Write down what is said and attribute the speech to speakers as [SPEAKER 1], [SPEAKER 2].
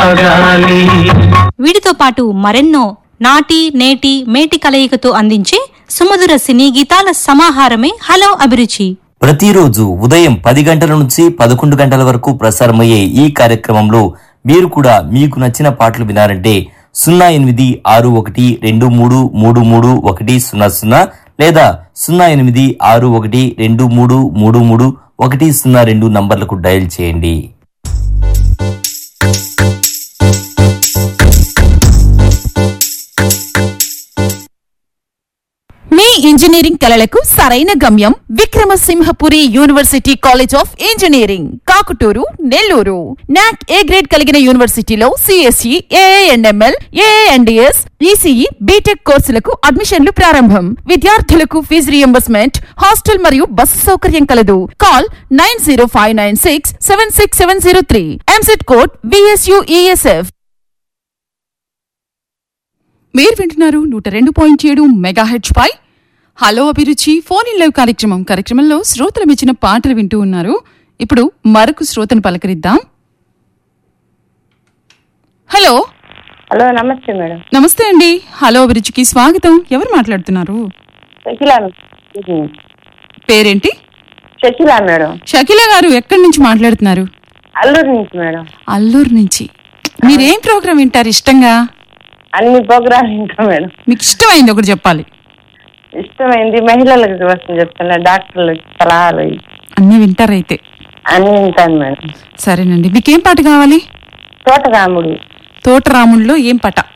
[SPEAKER 1] సాగాలి
[SPEAKER 2] వీటితో పాటు మరెన్నో నాటి నేటి మేటి కలయికతో అందించే సుమధుర సినీ గీతాల సమాహారమే హలో అభిరుచి
[SPEAKER 3] ప్రతిరోజు ఉదయం పది గంటల నుంచి పదకొండు గంటల వరకు ప్రసారమయ్యే ఈ కార్యక్రమంలో మీరు కూడా మీకు నచ్చిన పాటలు వినారంటే సున్నా ఎనిమిది ఆరు ఒకటి రెండు మూడు మూడు మూడు ఒకటి సున్నా సున్నా లేదా సున్నా ఎనిమిది ఆరు ఒకటి రెండు మూడు మూడు మూడు ఒకటి సున్నా రెండు నంబర్లకు డయల్ చేయండి
[SPEAKER 4] మీ ఇంజనీరింగ్ కలలకు సరైన గమ్యం Vikrama Simhapuri university college of engineering Kakuturu Nellore NAAC A grade కలిగిన యూనివర్సిటీలో CSE AIML AIDS ECE BTech కోర్సులకు అడ్మిషన్లు ప్రారంభం విద్యార్థులకు ఫీజు రియంబర్స్మెంట్ హాస్టల్ మరియు బస్సు సౌకర్యం కలదు call nine zero five nine six seven six seven zero three EAMCET code VSUESF మీరు వింటున్నారు నూట రెండు పాయింట్ ఏడు మెగా హెచ్ పై hello Abhiruchi phone in live కార్యక్రమం కార్యక్రమంలో శ్రోతలు ఇచ్చిన పాటలు వింటూ ఉన్నారు ఇప్పుడు మరొక శ్రోతను పలకరిద్దాం హలో
[SPEAKER 5] హలో నమస్తే మేడం
[SPEAKER 4] నమస్తే అండి హలో అభిరుచికి స్వాగతం ఎవరు మాట్లాడుతున్నారు
[SPEAKER 5] షకిలా
[SPEAKER 4] పేరేంటి
[SPEAKER 5] షకిలా మేడం
[SPEAKER 4] షకీల గారు ఎక్కడి నుంచి మాట్లాడుతున్నారు
[SPEAKER 5] అల్లూరు నుంచి మేడం
[SPEAKER 4] అల్లూరు నుంచి మీరేం ప్రోగ్రామ్ వింటారు ఇష్టంగా
[SPEAKER 5] అన్ని ప్రోగ్రామ్ వింటాం మేడం
[SPEAKER 4] మీకు ఇష్టమైంది ఒకటి చెప్పాలి
[SPEAKER 5] ఇష్టమైంది మహిళలకు కోసం చెప్తున్నా డాక్టర్లకు సలహాలు
[SPEAKER 4] అన్నీ వింటారైతే
[SPEAKER 5] అన్ని వింటాను మేడం
[SPEAKER 4] సరేనండి మీకేం పాట కావాలి
[SPEAKER 5] తోటరాముడు
[SPEAKER 4] తోటరాముల్లో ఏం పాట